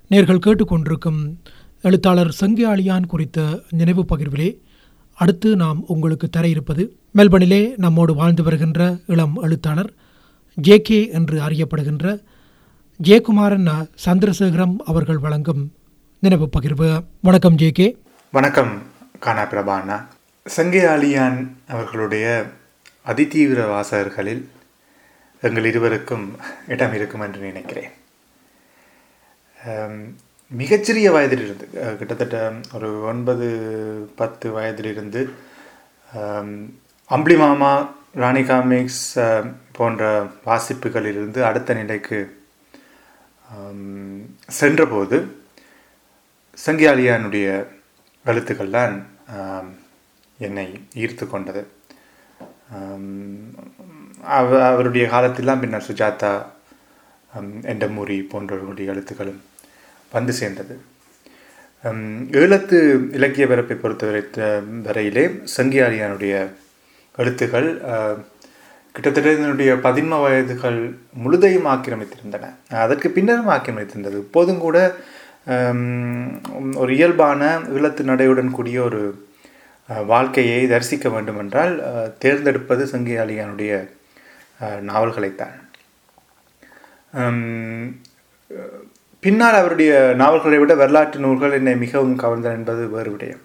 நேர்கள் கேட்டுக்கொண்டிருக்கும் எழுத்தாளர் சங்கியாளியான் குறித்த நினைவு பகிர்விலே அடுத்து நாம் உங்களுக்கு தர இருப்பது மெல்பனிலே நம்மோடு வாழ்ந்து வருகின்ற இளம் எழுத்தாளர் ஜேகே என்று அறியப்படுகின்ற ஜெயக்குமாரன் சந்திரசேகரம் அவர்கள் வழங்கும் நினைவு பகிர்வு வணக்கம் ஜேகே வணக்கம் கானா பிரபானா சங்கையாளியான் அவர்களுடைய அதிதீவிர வாசகர்களில் எங்கள் இருவருக்கும் இடம் இருக்கும் என்று நினைக்கிறேன் அம், மிகச்சிறிய வயதிலிருந்து அஹ், கிட்டத்தட்ட ஒரு ஒன்பது பத்து வயதிலிருந்து அம், அம்பளி மாமா ராணி காமிக்ஸ் அஹ், போன்ற வாசிப்புகளிலிருந்து அடுத்த நிலைக்கு அம், சென்றபோது சங்கியாலியானுடைய எழுத்துக்கள் தான் ஆம், என்னை ஈர்த்து கொண்டது ஆம், அவ அவருடைய காலத்திலாம் பின்னர் சுஜாதா ஆம், எண்டமூரி போன்றவர்களுடைய எழுத்துக்களும் வந்து சேர்ந்தது ஆம், ஈழத்து இலக்கிய பிறப்பை பொறுத்தவரை த- வரையிலே சங்கியாலியானுடைய எழுத்துக்கள் ஆ, கிட்டத்தட்ட இதனுடைய பதின்ம வயதுகள் முழுதையும் ஆக்கிரமித்திருந்தன அதற்கு பின்னரும் ஆக்கிரமித்திருந்தது இப்போதும் கூட ஆம், ஒரு இயல்பான ஈழத்து நடையுடன் கூடிய ஒரு அஹ், வாழ்க்கையை தரிசிக்க வேண்டுமென்றால் அஹ், தேர்ந்தெடுப்பது சங்கியாளியானுடைய அஹ், நாவல்களைத்தான் ஆம், அஹ், பின்னால் அவருடைய நாவல்களை விட வரலாற்று நூல்கள் என்னை மிகவும் கவர்ந்தன என்பது வேறு விடயம்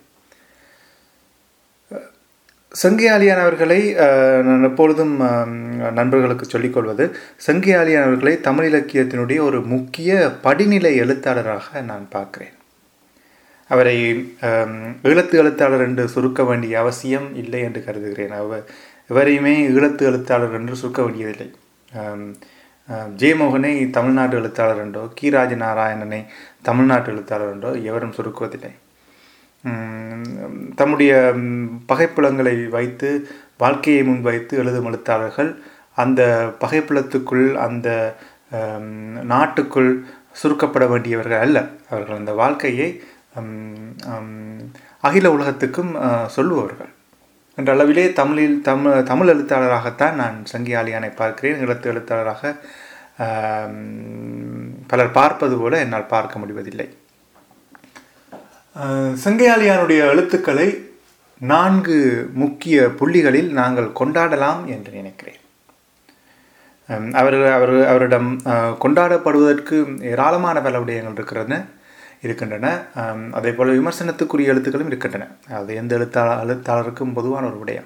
சங்கியாலியான் அவர்களை அஹ், நான் எப்பொழுதும் ஆம், நண்பர்களுக்கு சொல்லிக்கொள்வது சங்கியாலியான் அவர்களை தமிழ் இலக்கியத்தினுடைய ஒரு முக்கிய படிநிலை எழுத்தாளராக நான் பார்க்கிறேன் அவரை ஆம், ஈழத்து எழுத்தாளர் என்று சுருக்க வேண்டிய அவசியம் இல்லை என்று கருதுகிறேன் அவர் எவரையுமே ஈழத்து எழுத்தாளர் என்று சுருக்க வேண்டியதில்லை ஆம், ஆம், ஜெயமோகனை தமிழ்நாட்டு எழுத்தாளர் என்றோ கீராஜ நாராயணனை தமிழ்நாட்டு எழுத்தாளர் என்றோ எவரும் சுருக்குவதில்லை உம், தம்முடைய உம், பகைப்புலங்களை வைத்து வாழ்க்கையை முன்வைத்து எழுதும் எழுத்தாளர்கள் அந்த பகைப்புலத்துக்குள் அந்த உம், நாட்டுக்குள் சுருக்கப்பட வேண்டியவர்கள் அல்ல அவர்கள் அந்த வாழ்க்கையை உம், உம், அகில உலகத்துக்கும் அஹ், சொல்லுபவர்கள் என்ற அளவிலே தமிழில் தமிழ் தமிழ் எழுத்தாளராகத்தான் நான் சங்கியாலியானை பார்க்கிறேன் எழுத்து எழுத்தாளராக ஆம், பலர் பார்ப்பது போல என்னால் பார்க்க முடிவதில்லை அஹ், சங்கையாளியானுடைய எழுத்துக்களை நான்கு முக்கிய புள்ளிகளில் நாங்கள் கொண்டாடலாம் என்று நினைக்கிறேன் அஹ், அவர் அவர் அவரிடம் அஹ், கொண்டாடப்படுவதற்கு ஏராளமான பல விடயங்கள் இருக்கிறது இருக்கின்றன அஹ், அதே போல விமர்சனத்துக்குரிய எழுத்துக்களும் இருக்கின்றன அது எந்த எழுத்தாளர் எழுத்தாளருக்கும் பொதுவான ஒரு விடயம்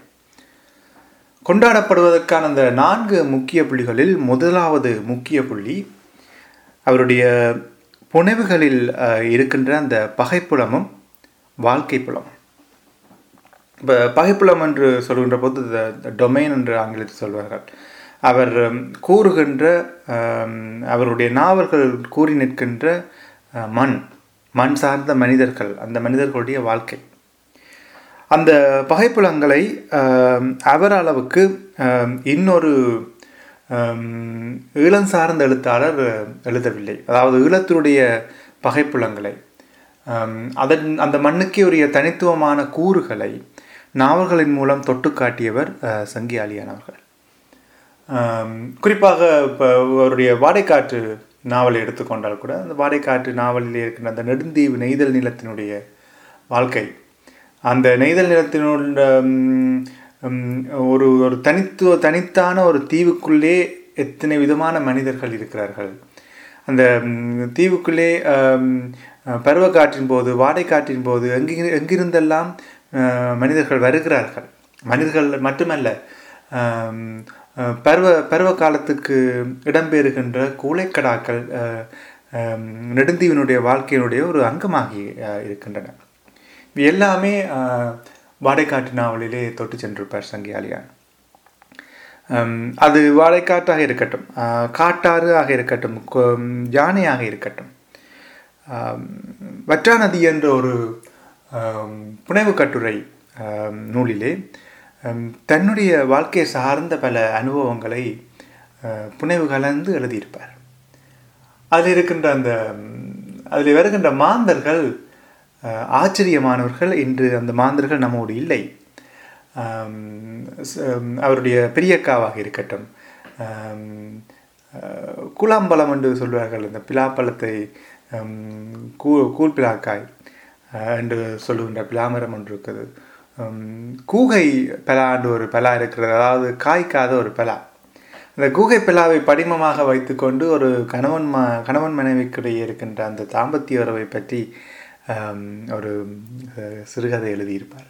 கொண்டாடப்படுவதற்கான அந்த நான்கு முக்கிய புள்ளிகளில் முதலாவது முக்கிய புள்ளி அவருடைய புனைவுகளில் அஹ், இருக்கின்ற அந்த பகைப்புலமும் வாழ்க்கை புலமும் இப்போ பகைப்புலம் என்று சொல்கின்ற போது டொமைன் என்று ஆங்கிலத்தில் சொல்வார்கள் அவர் உம், கூறுகின்ற ஆம், அவருடைய நாவல்கள் கூறி நிற்கின்ற அஹ், மண் மண் சார்ந்த மனிதர்கள் அந்த மனிதர்களுடைய வாழ்க்கை அந்த பகைப்புலங்களை ஆம், அவர் அளவுக்கு ஆம், இன்னொரு ஆம், ஈழம் சார்ந்த எழுத்தாளர் எழுதவில்லை அதாவது ஈழத்தினுடைய பகைப்புலங்களை ஆம், அதன் அந்த மண்ணுக்கே உரிய தனித்துவமான கூறுகளை நாவல்களின் மூலம் தொட்டு காட்டியவர் அஹ், சங்கி ஆலியான் அவர்கள் ஆம், குறிப்பாக இப்போ அவருடைய வாடைக்காற்று நாவலை எடுத்துக்கொண்டால் கூட அந்த வாடைக்காற்று நாவலில் இருக்கின்ற அந்த நெடுந்தீவு நெய்தல் நிலத்தினுடைய வாழ்க்கை அந்த நெய்தல் நிலத்தினுடைய ம், ம், ஒரு ஒரு தனித்துவ தனித்தான ஒரு தீவுக்குள்ளே எத்தனை விதமான மனிதர்கள் இருக்கிறார்கள் அந்த ம், தீவுக்குள்ளே ஆம், பருவக்காற்றின் போது வாடைக்காற்றின் போது எங்கி எங்கிருந்தெல்லாம் அஹ், மனிதர்கள் வருகிறார்கள் மனிதர்கள் மட்டுமல்ல ஆம், அஹ், பருவ பருவ காலத்துக்கு இடம்பெறுகின்ற கூளைக்கடாக்கள் அஹ், ஆம், நெடுந்தீவினுடைய வாழ்க்கையினுடைய ஒரு அங்கமாகி அஹ், இருக்கின்றன இது எல்லாமே அஹ், வாடைக்காட்டு நாவலிலே தொட்டு சென்றிருப்பார் சங்கியாலியான் ஹம், அது வாழைக்காற்றாக இருக்கட்டும் ஆஹ், காட்டாறு ஆக இருக்கட்டும் கொ- யானையாக இருக்கட்டும் ஆம், வற்றா நதி என்ற ஒரு ஆம், புனைவு கட்டுரை ஆம், நூலிலே ஆம், தன்னுடைய வாழ்க்கையை சார்ந்த பல அனுபவங்களை ஆஹ், புனைவு கலந்து எழுதியிருப்பார் அதில் இருக்கின்ற அந்த ம், அதில் வருகின்ற மாந்தர்கள் அஹ், ஆச்சரியமானவர்கள் இன்று அந்த மாந்தர்கள் நம்மோடு இல்லை ஆம், ச- அவருடைய பெரியக்காவாக இருக்கட்டும் ஆம், அஹ், குலாம்பழம் என்று சொல்வார்கள் இந்த பிலாப்பழத்தை ஹம், கூ கூழ் பிலாக்காய் அஹ், என்று சொல்லுகின்ற பிலாமரம் ஒன்று இருக்குது ஹம், கூகை பலா என்று ஒரு பலா இருக்கிறது அதாவது காய்க்காத ஒரு பலா அந்த கூகை பிலாவை படிமமாக வைத்துக்கொண்டு ஒரு கணவன் ம கணவன் மனைவிக்கிடையே இருக்கின்ற அந்த தாம்பத்திய உறவை பற்றி ஹம், ஒரு அஹ், சிறுகதை எழுதியிருப்பார்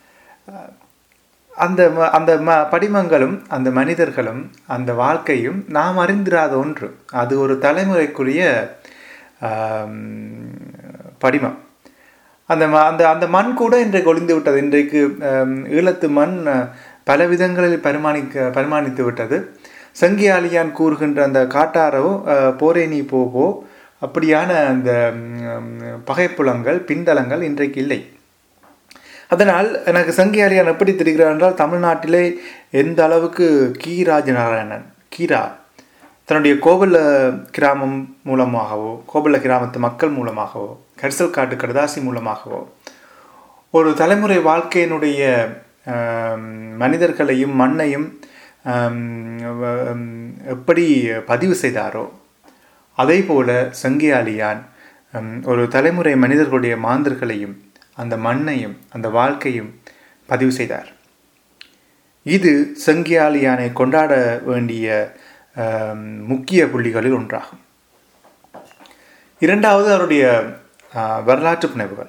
அந்த ம- அந்த ம படிமங்களும் அந்த மனிதர்களும் அந்த வாழ்க்கையும் நாம் அறிந்திராத ஒன்று அது ஒரு தலைமுறைக்குரிய ஆம், படிமம் அந்த ம அந்த அந்த மண் கூட இன்றைக்கு ஒளிந்து விட்டது இன்றைக்கு ஆம், ஈழத்து மண் அஹ், பல விதங்களில் பரிமாணிக்க பரிமாணித்து விட்டது செங்கியாலியான் கூறுகின்ற அந்த காட்டாரோ அஹ், போரே நீ போ போ அப்படியான அந்த ம், பகைப்புலங்கள் பின்தளங்கள் இன்றைக்கு இல்லை அதனால் எனக்கு சங்கியாரியான் எப்படி தெரிகிறார் என்றால் தமிழ்நாட்டிலே எந்த அளவுக்கு கி ராஜநாராயணன் கீரா தன்னுடைய கோபல கிராமம் மூலமாகவோ கோபல கிராமத்து மக்கள் மூலமாகவோ கரிசல் காட்டு கடதாசி மூலமாகவோ ஒரு தலைமுறை வாழ்க்கையினுடைய ஆம், மனிதர்களையும் மண்ணையும் ஆம், வ- ஆம், எப்படி பதிவு செய்தாரோ அதே போல சங்கியாலியான் ஹம், ஒரு தலைமுறை மனிதர்களுடைய மாந்தர்களையும் அந்த மண்ணையும் அந்த வாழ்க்கையும் பதிவு செய்தார் இது சங்கியாலியானை கொண்டாட வேண்டிய ஹம், முக்கிய புள்ளிகளில் ஒன்றாகும் இரண்டாவது அவருடைய ஆஹ், வரலாற்று புனைவுகள்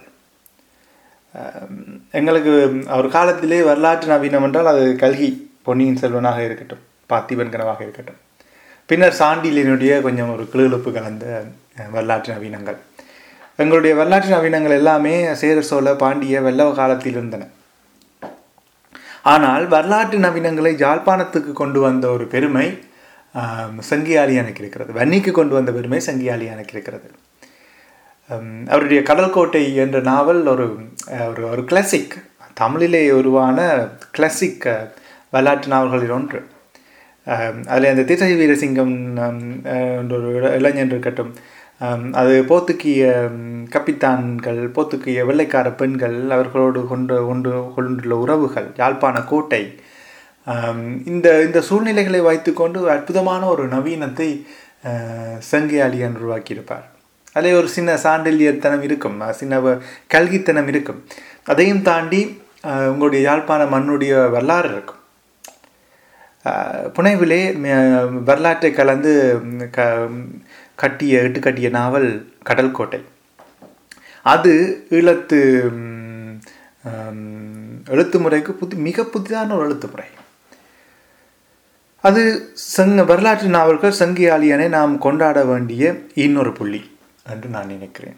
ஆம், எங்களுக்கு அவர் காலத்திலே வரலாற்று நவீனம் என்றால் அது கல்கி பொன்னியின் செல்வனாக இருக்கட்டும் பார்த்திபன் கனவாக இருக்கட்டும் பின்னர் சாண்டிலினுடைய கொஞ்சம் ஒரு கிளுகிழப்பு கலந்த அஹ், வரலாற்று நவீனங்கள் எங்களுடைய வரலாற்று நவீனங்கள் எல்லாமே சேர சோழ பாண்டிய வெள்ளவ காலத்தில் இருந்தன ஆனால் வரலாற்று நவீனங்களை யாழ்ப்பாணத்துக்கு கொண்டு வந்த ஒரு பெருமை ஆம், சங்கியாலியானுக்கு இருக்கிறது வன்னிக்கு கொண்டு வந்த பெருமை சங்கியாலியானுக்கு இருக்கிறது ஹம், அவருடைய கடல்கோட்டை என்ற நாவல் ஒரு அஹ், ஒரு ஒரு கிளாசிக் தமிழிலே உருவான கிளாசிக் அஹ், வரலாற்று நாவல்களில் ஒன்று அதில் அந்த தீர்த்தை வீரசிங்கம் ஹம், அஹ், என்ற ஒரு இள- இளைஞன் இருக்கட்டும் ஹம், அது போத்துக்கிய ஹம், கப்பித்தான்கள் போத்துக்கிய வெள்ளைக்கார பெண்கள் அவர்களோடு கொண்டு கொண்டு கொண்டுள்ள உறவுகள் யாழ்ப்பாண கோட்டை ஹம், இந்த இந்த சூழ்நிலைகளை வைத்துக்கொண்டு ஒரு அற்புதமான ஒரு நவீனத்தை அஹ், சங்கியாலியன் உருவாக்கியிருப்பார் அதில் ஒரு சின்ன சாண்டில்யத்தனம் இருக்கும் அஹ் சின்ன வ- கல்கித்தனம் இருக்கும் அதையும் தாண்டி அஹ், உங்களுடைய யாழ்ப்பாண மண்ணுடைய வரலாறு இருக்கும் அஹ், புனைவிலே ம- வரலாற்றை கலந்து ம், க கட்டிய இட்டு கட்டிய நாவல் கடல்கோட்டை அது ஈழத்து ம், ம், எழுத்து முறைக்கு புது மிக புதிதான ஒரு எழுத்து முறை அது சங்க வரலாற்று நாவல்கள் சங்கியாலியனை நாம் கொண்டாட வேண்டிய இன்னொரு புள்ளி என்று நான் நினைக்கிறேன்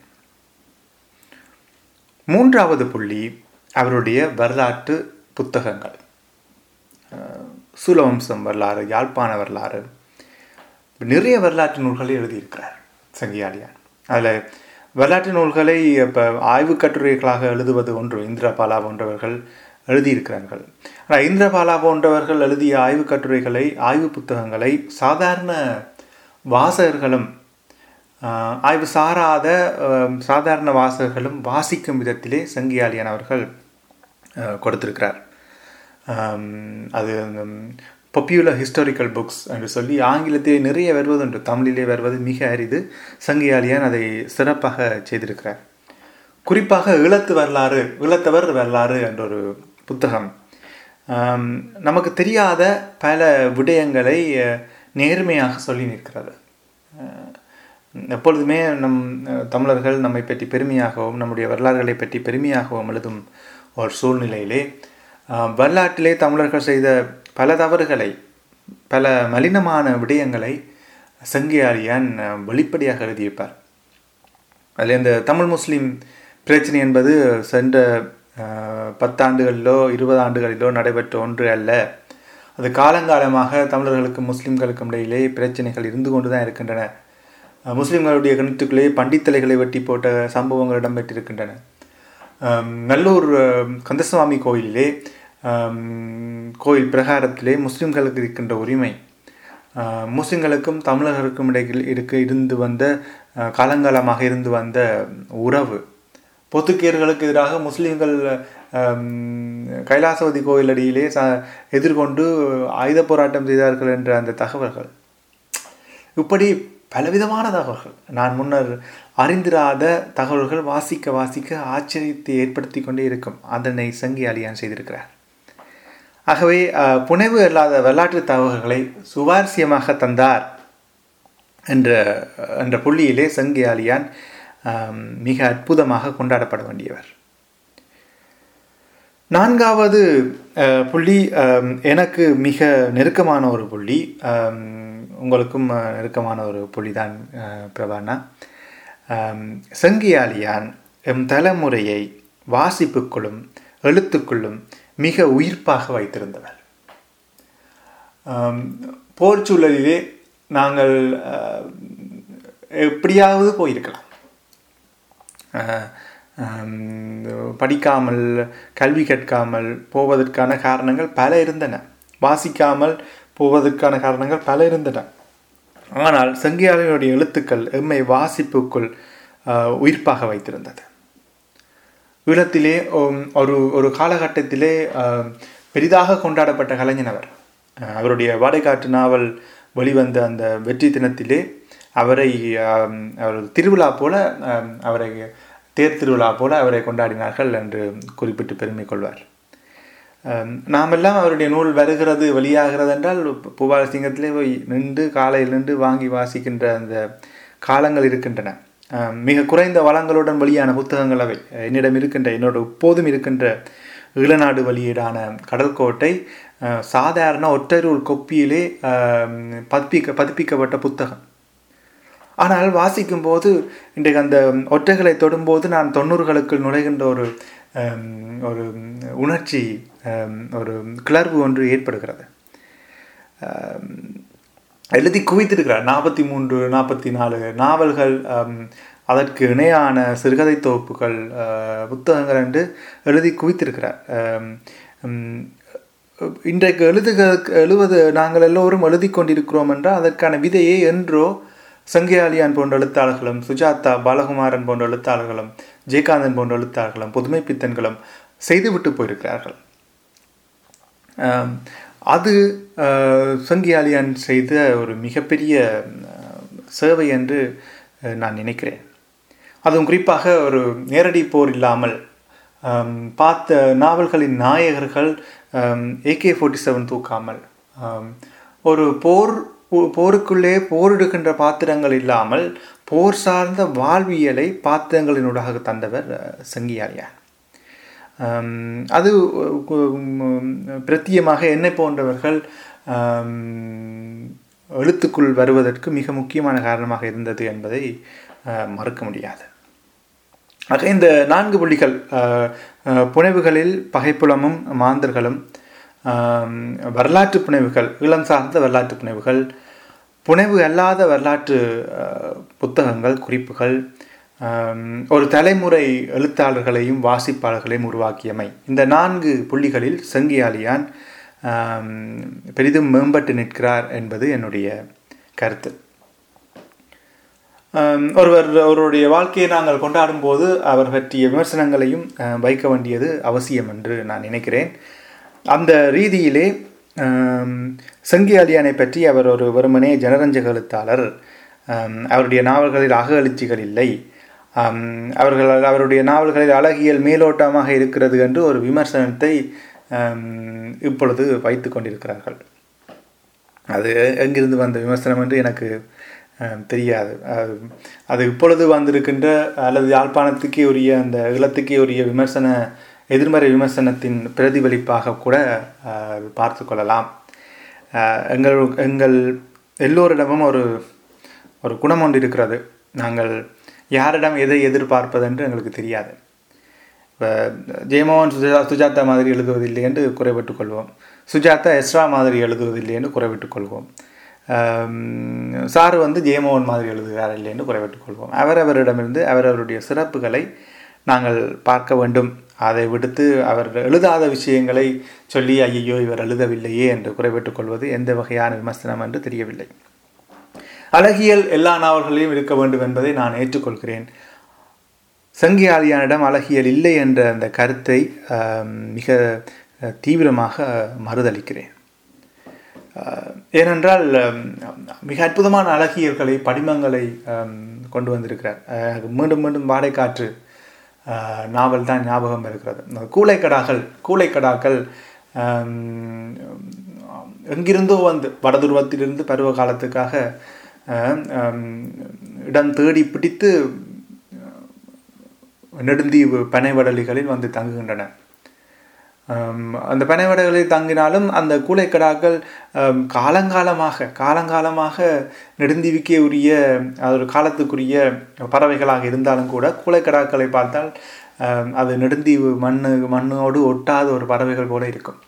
மூன்றாவது புள்ளி அவருடைய வரலாற்று புத்தகங்கள் அஹ், சூலவம்சம் வரலாறு யாழ்ப்பாண வரலாறு நிறைய வரலாற்று நூல்களை எழுதியிருக்கிறார் சங்கியாலியான் அதில் வரலாற்று நூல்களை இப்போ ஆய்வு கட்டுரைகளாக எழுதுவது ஒன்று இந்திரபாலா போன்றவர்கள் எழுதியிருக்கிறார்கள் ஆனால் இந்திரபாலா போன்றவர்கள் எழுதிய ஆய்வு கட்டுரைகளை ஆய்வு புத்தகங்களை சாதாரண வாசகர்களும் ஆஹ், ஆய்வு சாராத ஆஹ், சாதாரண வாசகர்களும் வாசிக்கும் விதத்திலே சங்கியாலியன் அவர்கள் ஆஹ், கொடுத்திருக்கிறார் ஆம், அது பாப்புலர் ஹிஸ்டாரிக்கல் புக்ஸ் என்று சொல்லி ஆங்கிலத்திலே நிறைய வருவதுண்டு தமிழிலே வருவது மிக அரிது சங்கியாலியான் அதை சிறப்பாக செய்திருக்கிறார் குறிப்பாக ஈழத்து வரலாறு ஈழத்தவர் வரலாறு என்ற ஒரு புத்தகம் ஆம், நமக்கு தெரியாத பல விடயங்களை அஹ், நேர்மையாக சொல்லி நிற்கிறது அஹ், எப்பொழுதுமே நம் அஹ், தமிழர்கள் நம்மை பற்றி பெருமையாகவும் நம்முடைய வரலாறுகளை பற்றி பெருமையாகவும் எழுதும் ஒரு சூழ்நிலையிலே அஹ், வரலாற்றிலே தமிழர்கள் செய்த பல தவறுகளை பல மலினமான விடயங்களை சங்கியாரியான் அஹ், வெளிப்படையாக எழுதியிருப்பார் அதில் இந்த தமிழ் முஸ்லீம் பிரச்சனை என்பது சென்ற அஹ், பத்தாண்டுகளிலோ இருபது ஆண்டுகளிலோ நடைபெற்ற ஒன்று அல்ல அது காலங்காலமாக தமிழர்களுக்கும் முஸ்லிம்களுக்கும் இடையிலே பிரச்சனைகள் இருந்து கொண்டு தான் இருக்கின்றன அஹ், முஸ்லிம்களுடைய கிணத்துக்குள்ளே பண்டித்தலைகளை வெட்டி போட்ட சம்பவங்கள் இடம்பெற்றிருக்கின்றன அஹ், நல்லூர் அஹ், கந்தசுவாமி கோயிலிலே அஹ், கோயில் பிரகாரத்திலே முஸ்லிம்களுக்கு இருக்கின்ற உரிமை ஆஹ் முஸ்லிம்களுக்கும் தமிழர்களுக்கும் இடையில் இருக்க இருந்து வந்த ஆஹ் காலங்காலமாக இருந்து வந்த உறவு பொத்துக்கேர்களுக்கு எதிராக முஸ்லிம்கள் ஆம், கைலாசவதி கோயிலடியிலே ச எதிர்கொண்டு ஆயுத போராட்டம் செய்தார்கள் என்ற அந்த தகவல்கள் இப்படி பலவிதமான தகவல்கள் நான் முன்னர் அறிந்திராத தகவல்கள் வாசிக்க வாசிக்க ஆச்சரியத்தை ஏற்படுத்தி கொண்டே இருக்கும் அதனை சங்கி அலியான் செய்திருக்கிறார் ஆகவே அஹ், புனைவு அல்லாத வரலாற்று தகவல்களை சுவாரஸ்யமாக தந்தார் என்ற என்ற புள்ளியிலே சங்கி அலியான் ஆம், மிக அற்புதமாக கொண்டாடப்பட வேண்டியவர் நான்காவது அஹ், புள்ளி ஆம், எனக்கு மிக நெருக்கமான ஒரு புள்ளி ஆம், உங்களுக்கும் அஹ், நெருக்கமான ஒரு புள்ளி தான் பிரபானா ஆம், செங்கியாலியான் எம் தலைமுறையை வாசிப்புக்குள்ளும் எழுத்துக்குள்ளும் மிக உயிர்ப்பாக வைத்திருந்தவர் ஆம், போர் சூழலிலே நாங்கள் அஹ், எப்படியாவது போயிருக்கலாம் அஹ், ஹம், படிக்காமல் கல்வி கற்காமல் போவதற்கான காரணங்கள் பல இருந்தன வாசிக்காமல் போவதற்கான காரணங்கள் பல இருந்தன ஆனால் செங்கியாளினுடைய எழுத்துக்கள் எம்மை வாசிப்புக்குள் அஹ், உயிர்ப்பாக வைத்திருந்தது ஈழத்திலே உம், ஒரு ஒரு காலகட்டத்திலே அஹ், பெரிதாக கொண்டாடப்பட்ட கலைஞன் அவர் அஹ், அவருடைய வாடைக்காற்று நாவல் வெளிவந்த அந்த வெற்றி தினத்திலே அவரை ஆம், அவர் திருவிழா போல ஆம், அவரை தேர் திருவிழா போல அவரை கொண்டாடினார்கள் என்று குறிப்பிட்டு பெருமை கொள்வார் ஆம், நாமெல்லாம் அவருடைய நூல் வருகிறது வெளியாகிறது என்றால் புவால சிங்கத்திலே போய் நின்று காலையில் நின்று வாங்கி வாசிக்கின்ற அந்த காலங்கள் இருக்கின்றன ஆம், மிக குறைந்த வளங்களுடன் வெளியான புத்தகங்கள் அவை என்னிடம் இருக்கின்ற என்னோட இப்போதும் இருக்கின்ற ஈழநாடு வெளியீடான கடற்கோட்டை அஹ், சாதாரண ஒற்றைரூல் கொப்பியிலே ஆம், பதிப்பிக்க பதிப்பிக்கப்பட்ட புத்தகம் ஆனால் வாசிக்கும்போது இன்றைக்கு அந்த ஒற்றைகளை தொடும்போது நான் தொண்ணூறுகளுக்குள் நுழைகின்ற ஒரு ஹம், ஒரு உணர்ச்சி ஹம், ஒரு கிளர்வு ஒன்று ஏற்படுகிறது ஹம், எழுதி குவித்திருக்கிறார் நாற்பத்தி மூன்று நாற்பத்தி நாலு நாவல்கள் ஹம், அதற்கு இணையான சிறுகதை தொகுப்புகள் அஹ், புத்தகங்கள் என்று எழுதி குவித்திருக்கிறார் ஹம், ஹம், இன்றைக்கு எழுதுக எழுவது நாங்கள் எல்லோரும் எழுதி கொண்டிருக்கிறோம் என்றால் அதற்கான விதையை என்றோ சங்கியாலியான் போன்ற எழுத்தாளர்களும் சுஜாதா பாலகுமாரன் போன்ற எழுத்தாளர்களும் ஜெயகாந்தன் போன்ற எழுத்தாளர்களும் புதுமை பித்தன்களும் செய்துவிட்டு போயிருக்கிறார்கள் ஆம், அது ஆஹ், சங்கியாலியான் செய்த ஒரு மிகப்பெரிய ஆஹ், சேவை என்று ஆஹ், நான் நினைக்கிறேன் அதுவும் குறிப்பாக ஒரு நேரடி போர் இல்லாமல் ஆம், பார்த்த நாவல்களின் நாயகர்கள் ஏகே ஃபோர்ட்டி செவன் தூக்காமல் ஆம், ஒரு போர் போ- போருக்குள்ளே போரிடுகின்ற பாத்திரங்கள் இல்லாமல் போர் சார்ந்த வாழ்வியலை பாத்திரங்களினூடாக தந்தவர் அஹ், சங்கியாலியார் ஆம், அது உம், பிரத்தியமாக என்னை போன்றவர்கள் ஆம், எழுத்துக்குள் வருவதற்கு மிக முக்கியமான காரணமாக இருந்தது என்பதை அஹ், மறுக்க முடியாது ஆக இந்த நான்கு புள்ளிகள் அஹ், அஹ், புனைவுகளில் பகைப்புலமும் மாந்தர்களும் ஆம், வரலாற்று புனைவுகள் ஈழம் சார்ந்த வரலாற்று புனைவுகள் புனைவு அல்லாத வரலாற்று அஹ், புத்தகங்கள் குறிப்புகள் ஆம், ஒரு தலைமுறை எழுத்தாளர்களையும் வாசிப்பாளர்களையும் உருவாக்கியமை இந்த நான்கு புள்ளிகளில் செங்கியாலியான் ஆம், பெரிதும் மேம்பட்டு நிற்கிறார் என்பது என்னுடைய கருத்து ஆம், ஒருவர் அவருடைய வாழ்க்கையை நாங்கள் கொண்டாடும் போது அவர் பற்றிய விமர்சனங்களையும் அஹ், வைக்க வேண்டியது அவசியம் என்று நான் நினைக்கிறேன் அந்த ரீதியிலே ஆம், செங்கி அலியானை பற்றி அவர் ஒரு வெறுமனே ஜனரஞ்சக எழுத்தாளர் ஆம், அவருடைய நாவல்களில் அக எழுச்சிகள் இல்லை ஆம், அவர்கள் அவருடைய நாவல்களில் அழகியல் மேலோட்டமாக இருக்கிறது என்று ஒரு விமர்சனத்தை ஆம், இப்பொழுது வைத்து கொண்டிருக்கிறார்கள் அது எங்கிருந்து வந்த விமர்சனம் என்று எனக்கு அஹ், தெரியாது அது அது இப்பொழுது வந்திருக்கின்ற அல்லது யாழ்ப்பாணத்துக்கே உரிய அந்த ஈழத்துக்கே உரிய விமர்சன எதிர்மறை விமர்சனத்தின் பிரதிபலிப்பாக கூட அஹ், பார்த்து கொள்ளலாம் அஹ், எங்கள் எங்கள் எல்லோரிடமும் ஒரு ஒரு குணம் ஒன்று இருக்கிறது நாங்கள் யாரிடம் எதை எதிர்பார்ப்பது என்று எங்களுக்கு தெரியாது இப்போ ஜெயமோகன் சுஜா சுஜாதா மாதிரி எழுதுவதில்லை என்று குறைபட்டுக் கொள்வோம் சுஜாதா எஸ்ரா மாதிரி எழுதுவதில்லை என்று குறைவிட்டுக் கொள்வோம் ஆம், சாரு வந்து ஜெயமோகன் மாதிரி எழுதுகிறார் இல்லை என்று குறைவிட்டுக் கொள்வோம் அவரவரிடமிருந்து அவரவருடைய சிறப்புகளை நாங்கள் பார்க்க வேண்டும் அதை விடுத்து அவர் எழுதாத விஷயங்களை சொல்லி ஐயோ இவர் எழுதவில்லையே என்று குறைவிட்டுக் கொள்வது எந்த வகையான விமர்சனம் என்று தெரியவில்லை அழகியல் எல்லா நாவல்களிலும் இருக்க வேண்டும் என்பதை நான் ஏற்றுக்கொள்கிறேன் சங்கியாளியானிடம் அழகியல் இல்லை என்ற அந்த கருத்தை ஆம், மிக தீவிரமாக மறுதளிக்கிறேன் அஹ், ஏனென்றால் அம், மிக அற்புதமான அழகியல்களை படிமங்களை அம், கொண்டு வந்திருக்கிறார் அஹ், மீண்டும் மீண்டும் வாடைக்காற்று அஹ், நாவல் தான் ஞாபகம் இருக்கிறது அந்த கூளைக்கடாக்கள் கூளைக்கடாக்கள் அம், எங்கிருந்தோ வந்து வடதுருவத்திலிருந்து பருவ காலத்துக்காக அஹ், அம், இடம் தேடி பிடித்து நெடுந்தீவு பனைவடலிகளில் வந்து தங்குகின்றன ஆம், அந்த பனைவடைகளில் தங்கினாலும் அந்த கூளைக்கடாக்கள் ஆம், காலங்காலமாக காலங்காலமாக நெடுந்தீவுக்கே உரிய அது ஒரு காலத்துக்குரிய பறவைகளாக இருந்தாலும் கூட கூளைக்கடாக்களை பார்த்தால் ஆம், அது நெடுந்தீவு மண்ணு மண்ணோடு ஒட்டாத ஒரு பறவைகள் போல இருக்கும்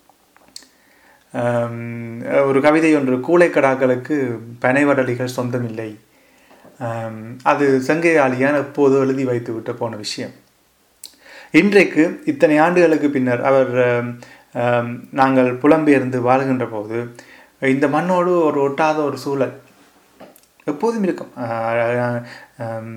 ஆம், ஒரு கவிதை ஒன்று கூளைக்கடாக்களுக்கு பனைவடலிகள் சொந்தமில்லை ஆம், அது செங்கையாளியான் எப்போதோ எழுதி வைத்து விட்டு போன விஷயம் இன்றைக்கு இத்தனை ஆண்டுகளுக்கு பின்னர் அவர் ஆம், ஆம், நாங்கள் புலம்பெயர்ந்து வாழ்கின்ற போது இந்த மண்ணோடு ஒரு ஒட்டாத ஒரு சூழல் எப்போதும் இருக்கும் ஆஹ், ஆம்,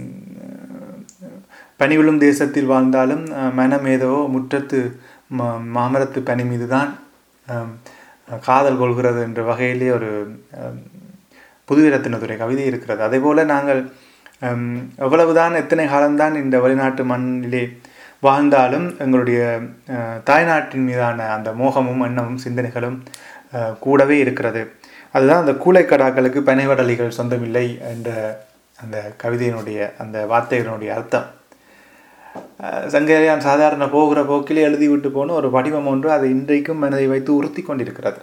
பனி விழும் தேசத்தில் வாழ்ந்தாலும் ஆஹ், மனம் ஏதோ முற்றத்து மா- மாமரத்து பனி மீதுதான் ஆம், காதல் கொள்கிறது என்ற வகையிலே ஒரு ஆம், புதுவிரத்தினதுரை கவிதை இருக்கிறது அதே போல நாங்கள் ஹம், எவ்வளவுதான் எத்தனை காலம்தான் இந்த வெளிநாட்டு மண்ணிலே வாழ்ந்தாலும் எங்களுடைய அஹ், தாய்நாட்டின் மீதான அந்த மோகமும் எண்ணமும் சிந்தனைகளும் அஹ், கூடவே இருக்கிறது அதுதான் அந்த கூளைக்கடாக்களுக்கு பனைவடலிகள் சொந்தமில்லை என்ற அந்த கவிதையினுடைய அந்த வார்த்தைகளினுடைய அர்த்தம் அஹ், சங்கரியான் சாதாரண போகிற போக்கிலே எழுதி விட்டு போன ஒரு வடிவம் ஒன்று அதை இன்றைக்கும் மனதை வைத்து உறுத்தி கொண்டிருக்கிறது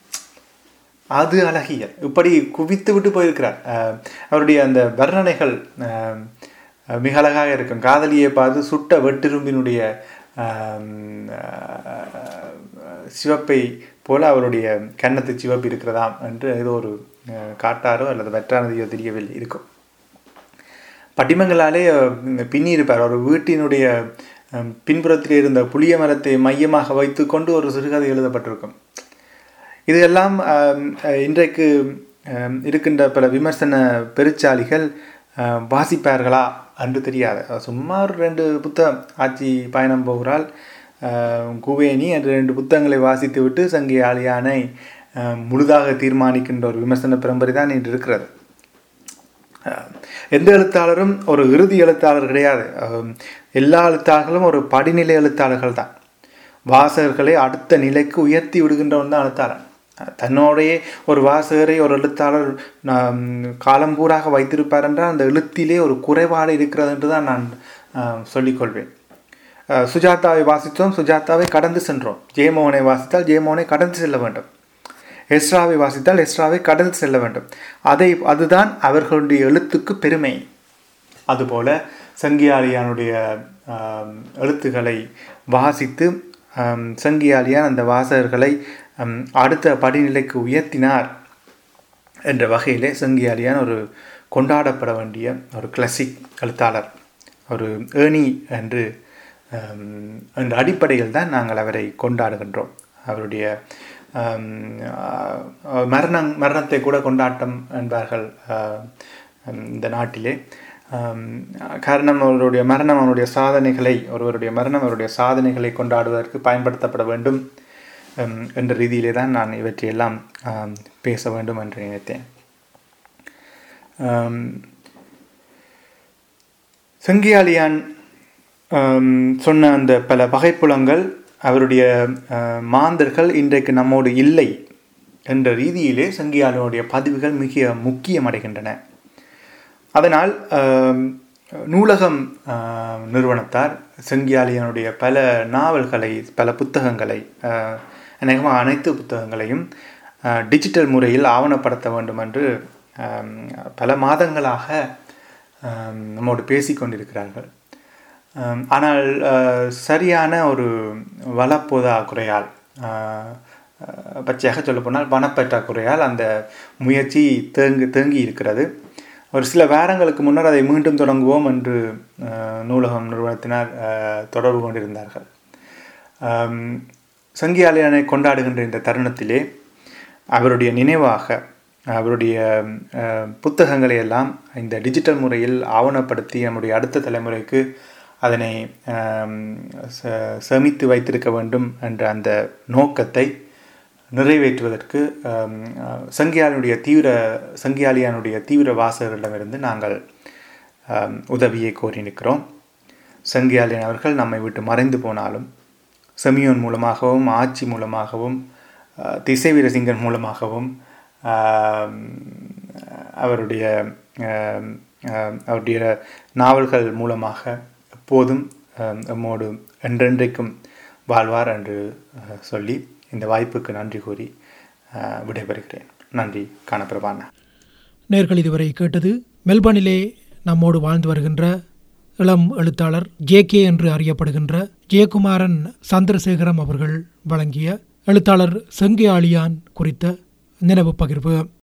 அது அழகியல் இப்படி குவித்து விட்டு போயிருக்கிறார் அஹ் அவருடைய அந்த வர்ணனைகள் அஹ், மிக அழகாக இருக்கும் காதலியை பார்த்து சுட்ட வெட்டிரும்பினுடைய ஆம், அஹ், சிவப்பை போல அவருடைய கன்னத்து சிவப்பு இருக்கிறதாம் என்று ஏதோ ஒரு அஹ், காட்டாரோ அல்லது வெற்றானதையோ தெரியவில்லை இருக்கும் படிமங்களாலே அஹ், பின்னி இருப்பார் ஒரு வீட்டினுடைய அஹ், பின்புறத்தில் இருந்த புளிய மரத்தை மையமாக வைத்து கொண்டு ஒரு சிறுகதை எழுதப்பட்டிருக்கும் இதெல்லாம் ஆம், அஹ், இன்றைக்கு ஆம், இருக்கின்ற பல விமர்சன பெருச்சாலிகள் ஆஹ், வாசிப்பார்களா என்று தெரியாது அஹ், சும்மா ஒரு ரெண்டு புத்தகம் ஆட்சி பயணம் போகிறாள் ஆஹ், குவேனி என்ற ரெண்டு புத்தகங்களை வாசித்து விட்டு சங்கி ஆலியானை ஆஹ், முழுதாக தீர்மானிக்கின்ற ஒரு விமர்சன பரம்பரை தான் இன்று இருக்கிறது அஹ் எந்த எழுத்தாளரும் ஒரு இறுதி எழுத்தாளர் கிடையாது அஹ் எல்லா எழுத்தாளர்களும் ஒரு படிநிலை எழுத்தாளர்கள் தான் வாசகர்களை அடுத்த நிலைக்கு உயர்த்தி விடுகின்றவன் தான் எழுத்தாளர் அஹ் தன்னோடையே ஒரு வாசகரை ஒரு எழுத்தாளர் நாம் காலம்பூராக வைத்திருப்பார் என்றால் அந்த எழுத்திலே ஒரு குறைபாடு இருக்கிறது என்று தான் நான் அஹ், சொல்லிக்கொள்வேன் அஹ் சுஜாதாவை வாசித்தோம் சுஜாதாவை கடந்து சென்றோம் ஜெயமோகனை வாசித்தால் ஜெயமோகனை கடந்து செல்ல வேண்டும் எஸ்ராவை வாசித்தால் எஸ்ராவை கடந்து செல்ல வேண்டும் அதை அதுதான் அவர்களுடைய எழுத்துக்கு பெருமை அதுபோல சங்கியாளியானுடைய ஆம், எழுத்துக்களை வாசித்து ஆம், சங்கியாளியான் அந்த வாசகர்களை ஆம், அடுத்த படிநிலைக்கு உயர்த்தினார் என்ற வகையிலே சங்கியாளியான் ஒரு கொண்டாடப்பட வேண்டிய ஒரு கிளாசிக் எழுத்தாளர் ஒரு ஏணி என்று ஆம், என்ற அடிப்படையில் தான் நாங்கள் அவரை கொண்டாடுகின்றோம் அவருடைய ஆம், ஆ, மரணம் மரணத்தை கூட கொண்டாட்டம் என்பார்கள் ஆ, இந்த நாட்டிலே ஆம், காரணம் அவருடைய மரணம் அவருடைய சாதனைகளை ஒருவருடைய மரணம் அவருடைய சாதனைகளை கொண்டாடுவதற்கு பயன்படுத்தப்பட வேண்டும் ஹம், என்ற ரீதியிலே தான் நான் இவற்றையெல்லாம் ஆம், பேச வேண்டும் என்று நினைத்தேன் ஆம், செங்கியாளியான் ஆம், சொன்ன அந்த பல வகைப்புலங்கள் அவருடைய ஆ, மாந்தர்கள் இன்றைக்கு நம்மோடு இல்லை என்ற ரீதியிலே செங்கியாளினுடைய பதிவுகள் மிக முக்கியமடைகின்றன அதனால் ஆம், நூலகம் ஆம், நிறுவனத்தார் செங்கியாளியனுடைய பல நாவல்களை பல புத்தகங்களை ஆ, அநேகமாக அனைத்து புத்தகங்களையும் ஆ, டிஜிட்டல் முறையில் ஆவணப்படுத்த வேண்டும் என்று ஆம், பல மாதங்களாக ஆம், நம்மோடு பேசிக்கொண்டிருக்கிறார்கள் ஆம், ஆனால் ஆ, சரியான ஒரு வளப்போதாக்குறையால் ஆ, ஆ, பச்சையாக சொல்லப்போனால் பணப்பற்றாக்குறையால் அந்த முயற்சி தேங்கி தேங்கி இருக்கிறது ஒரு சில வாரங்களுக்கு முன்னர் அதை மீண்டும் தொடங்குவோம் என்று ஆ, நூலகம் நிறுவனத்தினர் ஆ, தொடர்பு கொண்டிருந்தார்கள் ஆம், சங்கியாலயனை கொண்டாடுகின்ற இந்த தருணத்திலே அவருடைய நினைவாக அவருடைய அஹ், புத்தகங்களை எல்லாம் இந்த டிஜிட்டல் முறையில் ஆவணப்படுத்தி நம்முடைய அடுத்த தலைமுறைக்கு அதனை ஆம், ச- சேமித்து வைத்திருக்க வேண்டும் என்ற அந்த நோக்கத்தை நிறைவேற்றுவதற்கு ஆம், ஆ, சங்கியாளினுடைய தீவிர சங்கியாளியானுடைய தீவிர வாசகர்களிடமிருந்து நாங்கள் ஆம், உதவியை கோரி நிற்கிறோம் சங்கியாளியன் அவர்கள் நம்மை விட்டு மறைந்து போனாலும் செமியோன் மூலமாகவும் ஆட்சி மூலமாகவும் ஆ, திசைவீரசிங்கன் மூலமாகவும் ஆம், அவருடைய ஆம், ஆம், அவருடைய நாவல்கள் மூலமாக எப்போதும் ஆம், நம்மோடு என்றென்றைக்கும் வாழ்வார் என்று ஆ, சொல்லி இந்த வாய்ப்புக்கு நன்றி கூறி ஆ, விடைபெறுகிறேன் நன்றி காணப்பிரபான நேர்கள் இதுவரை கேட்டது மெல்பர்னிலே நம்மோடு வாழ்ந்து வருகின்ற இளம் எழுத்தாளர் ஜே கே என்று அறியப்படுகின்ற ஜெயக்குமாரன் சந்திரசேகரம் அவர்கள் வழங்கிய எழுத்தாளர் செங்கி ஆழியான் குறித்த நினைவு பகிர்வு